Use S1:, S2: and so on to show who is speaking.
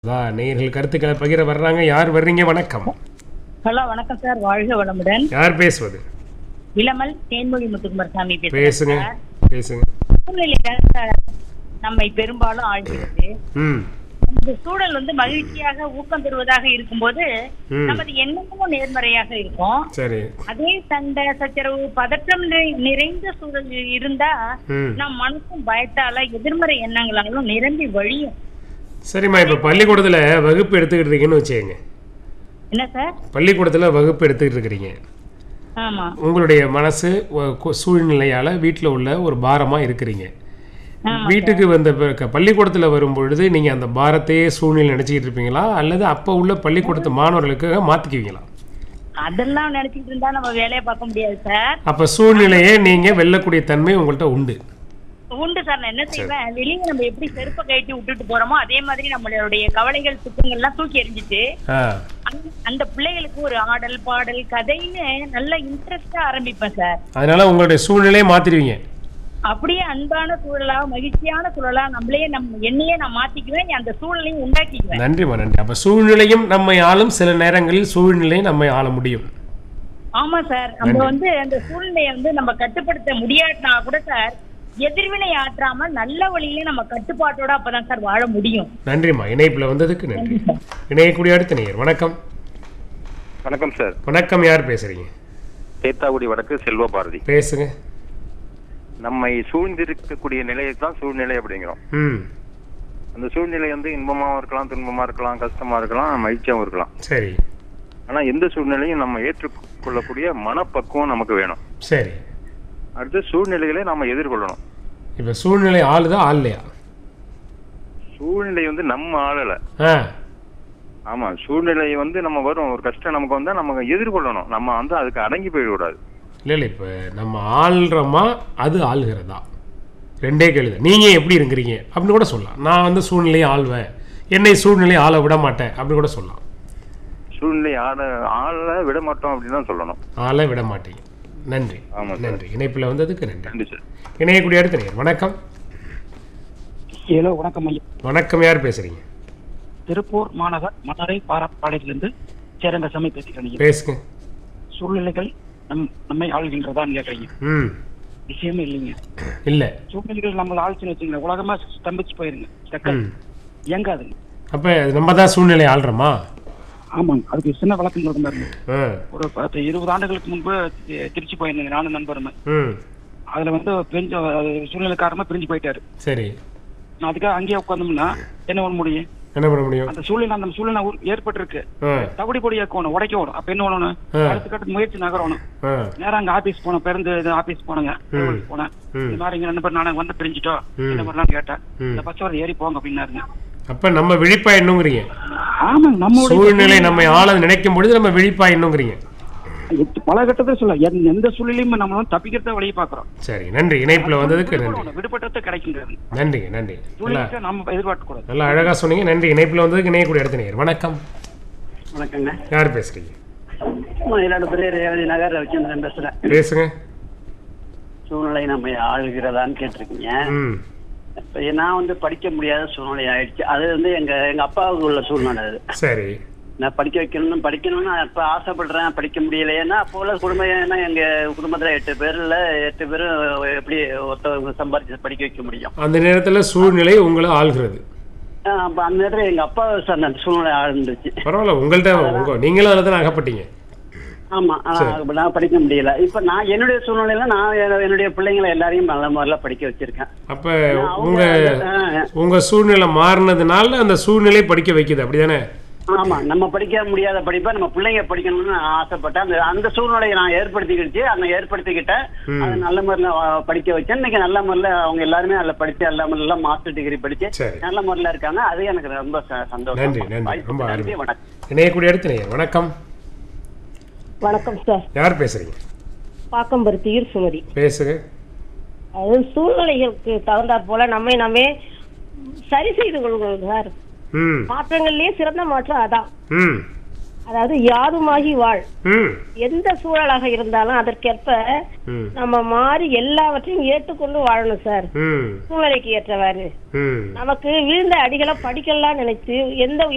S1: அதான் நேயர்கள் கருத்துக்களை பகிர வர்றாங்க யார் வர்றீங்க வணக்கம்
S2: ஹலோ வணக்கம் சார் வாழ்க வளமுடன்
S1: யார் பேசுவது
S2: இளமல் தேன்மொழி முத்துக்குமாரசாமி
S1: பேசுங்க
S2: பேசுறேன்
S1: பேசுங்க
S2: சூழ்நிலை சார் நம்மை பெரும்பாலும் ஆழ்கிறது
S1: ம்
S2: இந்த சூழல் வந்து மகிழ்ச்சியாக ஊக்கம் தருவதாக இருக்கும்போது
S1: ம்.
S2: நமது எண்ணமும் நேர்மறையாக இருக்கும்
S1: சரி
S2: அதே சண்டை சச்சரவு பதற்றம் நிறை- நிறைந்த சூழல் இருந்தா
S1: ம்
S2: நம் மனசும் பயத்தால எதிர்மறை எண்ணங்களாலும் நிரம்பி வழியும்
S1: சரிம்மா இப்போ பள்ளிக்கூடத்தில் வகுப்பு எடுத்துக்கிட்டு இருக்கீங்கன்னு வச்சுக்கோங்க
S2: என்ன சார்
S1: பள்ளிக்கூடத்தில் வகுப்பு எடுத்துக்கிட்டு இருக்கிறீங்க
S2: ஆமா
S1: உங்களுடைய மனசு ஒ- கு- சூழ்நிலையால் வீட்டில் உள்ள ஒரு பாரமாக இருக்கிறீங்க
S2: ஆமா
S1: வீட்டுக்கு வந்த பிறகு பள்ளிக்கூடத்தில் வரும்பொழுது நீங்கள் அந்த பாரத்தையே சூழ்நிலை நினச்சிக்கிட்டு இருப்பீங்களா அல்லது அப்போ உள்ள பள்ளிக்கூடத்து மாணவர்களுக்காக மாற்றிக்குவீங்களா
S2: அதெல்லாம் நினைச்சிட்டு இருந்தா நம்ம வேலையை பார்க்க முடியாது சார்
S1: அப்போ சூழ்நிலையை நீங்கள் வெல்லக்கூடிய தன்மை உங்கள்கிட்ட உண்டு
S2: உண்டு சார் நான் என்ன செய்வேன் வெளியே நம்ம எப்படி செருப்பை கழட்டி விட்டுட்டு போறோமோ அதே மாதிரி நம்மளுடைய கவலைகள் துக்கங்கள்லாம் தூக்கி எறிஞ்சிட்டு
S1: ஆ
S2: அந்த- அந்த பிள்ளைகளுக்கு ஒரு ஆடல் பாடல் கதைன்னு நல்ல இன்ட்ரெஸ்டா ஆரம்பிப்பேன் சார்
S1: அதனால உங்களுடைய சூழ்நிலையை மாற்றிடுவீங்க
S2: அப்படியே அன்பான சூழலா மகிழ்ச்சியான சூழலா நம்மளே நம்ம என்னையே நான் மாத்திக்குவேன் அந்த சூழலையும் உண்டாக்கிக்குவேன்
S1: நன்றிம்மா நன்றி அப்போ சூழ்நிலையும் நம்மை ஆளும் சில நேரங்களில் சூழ்நிலை நம்மை ஆள முடியும்
S2: ஆமா சார் நம்ம வந்து அந்த சூழ்நிலையை வந்து நம்ம கட்டுப்படுத்த முடியாட்டினா கூட சார் எதிர்வினை ஆற்றாம நல்ல வழியில நம்ம கட்டுப்பாட்டோட அப்பதான் சார் வாழ முடியும்
S1: நன்றிம்மா இணைப்பில் வந்ததுக்கு நன்றி இணையக்கூடிய அடுத்த நேயர் வணக்கம்
S3: வணக்கம் சார்
S1: வணக்கம் யார் பேசுறீங்க
S3: தேத்தாக்குடி வடக்கு செல்வ பாரதி
S1: பேசுங்க
S3: நம்மை சூழ்ந்திருக்கக்கூடிய நிலையை தான் சூழ்நிலை அப்படிங்கிறோம்
S1: ம்
S3: அந்த சூழ்நிலை வந்து இன்பமாவும் இருக்கலாம் துன்பமா இருக்கலாம் கஷ்டமா இருக்கலாம் மகிழ்ச்சியாவும் இருக்கலாம்
S1: சரி
S3: ஆனா எந்த சூழ்நிலையும் நம்ம ஏற்றுக்கொள்ளக்கூடிய மனப்பக்குவம் நமக்கு வேணும்
S1: சரி
S3: அடுத்து சூழ்நிலைகளை நம்ம எதிர்கொள்ளணும்
S1: இப்போ சூழ்நிலை ஆளுதா ஆள்லையா
S3: சூழ்நிலை வந்து நம்ம ஆளல
S1: ஆ
S3: ஆமா சூழ்நிலை வந்து நம்ம வரும் ஒரு கஷ்டம் நமக்கு வந்தா நம்ம எதிர்கொள்ளணும் நம்ம வந்து அதுக்கு அடங்கி போயிடக்கூடாது
S1: இல்லை இல்லை இப்போ நம்ம ஆள்றோமா அது ஆள்கிறதா ரெண்டே கேள்வி நீங்கள் எப்படி இருக்கிறீங்க அப்படின்னு கூட சொல்லலாம் நான் வந்து சூழ்நிலையை ஆள்வேன் என்னை சூழ்நிலையை ஆள விட மாட்டேன் அப்படின்னு கூட சொல்லலாம்
S3: சூழ்நிலை ஆள ஆள விட மாட்டோம் அப்படின்னு தான் சொல்லணும்
S1: ஆள விட மாட்டீங்க நன்றி
S3: ஆமா சார்.
S1: நன்றி இணைப்பில் வந்ததுக்கு நன்றி
S3: நன்றி சார்
S1: இணையக்கூடிய அடுத்த நேயர் வணக்கம்
S4: ஹலோ வணக்கம் ஐயா
S1: வணக்கம் யார் பேசுறீங்க
S4: திருப்பூர் மாநகர் மதுரை பாராப்பாளையத்திலிருந்து சேரங்கசாமி பேசுகிறேன் ஐயா.
S1: பேசுங்க
S4: சூழ்நிலைகள் நம் நம்மை ஆள்கின்றதான்னு கேட்குறீங்க
S1: ம்
S4: விஷயமே இல்லைங்க
S1: இல்லை
S4: சூழ்நிலைகள் நம்மளை ஆழ்ச்சின்னு வச்சுங்களேன் உலகமா ஸ்தம்பிச்சு போயிருங்க செக்க
S1: ம்
S4: இயங்காதுங்க
S1: அப்போ நம்ம தான் சூழ்நிலை ஆள்றோமா
S4: ஆமாங்க அதுக்கு சின்ன விளக்கம் சொல்ற மாதிரி
S1: ஆ
S4: ஒரு பத்து இருபது ஆண்டுகளுக்கு முன்பு தி- திருச்சி போயிருந்தேங்க நானும் நண்பருமே
S1: ம்
S4: அதுல வந்து பிரிஞ்சு அது சூழ்நிலை காரணமா பிரிஞ்சு போயிட்டாரு
S1: சரி
S4: நான் அதுக்காக அங்கேயே உட்காந்தோம்னா என்ன பண்ண முடியும்
S1: என்ன பண்ண முடியும்
S4: அந்த சூழ்நிலை அந்த சூழ்நிலை உரு- ஏற்பட்டிருக்கு
S1: ஆ
S4: தகுடி பொடியாக்கணும் உடைக்கணும் அப்ப என்ன பண்ணணும்
S1: ஆ.
S4: அடுத்த கட்ட முயற்சி நகரணும்
S1: ஆ
S4: நேரா அங்க ஆபீஸ் போனேன் பிறந்து இது ஆபீஸ் போனேங்க அலுவலகம் போனேன்
S1: ம்.
S4: இந்த மாதிரி இங்க ரெண்டு பேரும் நானும் வந்து பிரிஞ்சுட்டோம்
S1: ம்.
S4: இந்த மாதிரிலாம் கேட்டேன்
S1: ம்.
S4: இந்த பஸ் வர ஏறி போங்க அப்படின்னாருங்க
S1: அப்போ நம்ம விழிப்பா என்னங்கிறீங்க
S4: ஆமாங்க நம்ம
S1: சூழ்நிலை நம்மை ஆள நினைக்கும் பொழுது நம்ம விழிப்பா என்னங்கிறீங்க
S4: பல கட்டத்தை சொல்ல எந்த- எந்த சூழ்நிலையும் நம்ம வந்து தப்பிக்கிறத வழியை பாக்குறோம்
S1: சரி நன்றி இணைப்பில் வந்ததுக்கு நன்றி
S4: விடுபட்டது கிடைக்குங்கிறது
S1: நன்றிங்க நன்றி நல்லா
S4: சூழ்நிலை நம்ம எதிர்பார்க்க கூடாது
S1: நல்லா அழகாக சொன்னீங்க நன்றி இணைப்பில் வந்ததுக்கு இணையக்கூடிய அடுத்த நேயர் வணக்கம்
S5: வணக்கங்க
S1: யார் பேசுறீங்க
S5: மயிலாடுதுறை ரேவதி நகர் ரவிச்சந்திரன் பேசுறேன்
S1: பேசுங்க
S5: சூழ்நிலை நம்ம ஆளுகிறதான்னு கேட்டிருக்கீங்க
S1: ம்
S5: இப்ப நான் வந்து படிக்க முடியாத சூழ்நிலை ஆயிடுச்சு அது வந்து எங்க எங்க அப்பாவுக்கு உள்ள சூழ்நிலை அது
S1: சரி
S5: நான் படிக்க வைக்கணும்னு படிக்கணும்னு நான் இப்ப ஆசைப்படுறேன் படிக்க முடியலையேன்னா அப்போ உள்ள குடும்பம் ஏன்னா எங்க குடும்பத்துல எட்டு பேர்ல எட்டு பேரும் எப்படி ஒருத்தவங்க சம்பாரிச்சு படிக்க வைக்க முடியும்
S1: அந்த நேரத்தில் சூழ்நிலை உங்களை ஆள்கிறது
S5: ஆஹ் அப்ப அந்த நேரத்துல எங்க அப்பா சார் அந்த சூழ்நிலை ஆழ்ந்துச்சு
S1: பரவாயில்ல உங்கள்கிட்ட உங்க நீங்களும் அதில் தான் அகப்பட்டீங்க
S5: ஆமா ஆனா நான் படிக்க முடியல இப்ப நான் என்னுடைய சூழ்நிலையில நான் என்னுடைய பிள்ளைங்களை எல்லாரையும் நல்ல முறையில படிக்க வச்சிருக்கேன்
S1: அப்போ
S5: அவங்க
S1: உங்க
S5: ஆஹ்
S1: உங்க சூழ்நிலை மாறினதுனால அந்த சூழ்நிலை படிக்க வைக்குது அப்படிதானே
S5: ஆமா நம்ம படிக்க முடியாத படிப்பை நம்ம பிள்ளைங்க படிக்கணும்னு நான் ஆசைப்பட்டேன் அந்த அந்த சூழ்நிலையை நான் ஏற்படுத்திக்கிடுச்சு அந்த ஏற்படுத்திக்கிட்டேன் அது நல்ல முறையில அஹ், படிக்க வச்சேன் இன்னைக்கு நல்ல முறையில அவங்க எல்லாருமே நல்ல படிச்சு நல்ல முறையில மாஸ்டர் டிகிரி படிச்சு
S1: சரி.
S5: நல்ல முறையில இருக்காங்க அது எனக்கு ரொம்ப ச- சந்தோஷம்
S1: நன்றி நன்றி
S5: வாய்ப்புக்கு
S1: ரொம்ப
S5: நன்றி,
S1: அருமை
S5: வணக்கம்
S1: இணையக்கூடிய அடுத்த நேயர் வணக்கம்
S6: வணக்கம் சார்
S1: யார் பேசுறீங்க
S6: பாக்கம்பருத்தியூர் சுமதி
S1: பேசுங்க
S6: அது சூழ்நிலைகளுக்கு தகுந்தாற் போல நம்மை நம்மே சரி செய்து கொள்கிறோம் சார்
S1: ம்
S6: மாற்றங்கள்லயே சிறந்த மாற்றம் அதான்
S1: ம்
S6: அதாவது யாதுமாகி வாழ்
S1: ம்
S6: எந்த சூழலாக இருந்தாலும் அதற்கேற்ப
S1: ம்
S6: நம்ம மாறி எல்லாவற்றையும் ஏற்றுக்கொண்டு வாழணும் சார்
S1: ம்
S6: சூழ்நிலைக்கு ஏற்றவாறு
S1: ம்
S6: நமக்கு வீழ்ந்த அடிகளை படிக்கலாம் நினைச்சு எந்த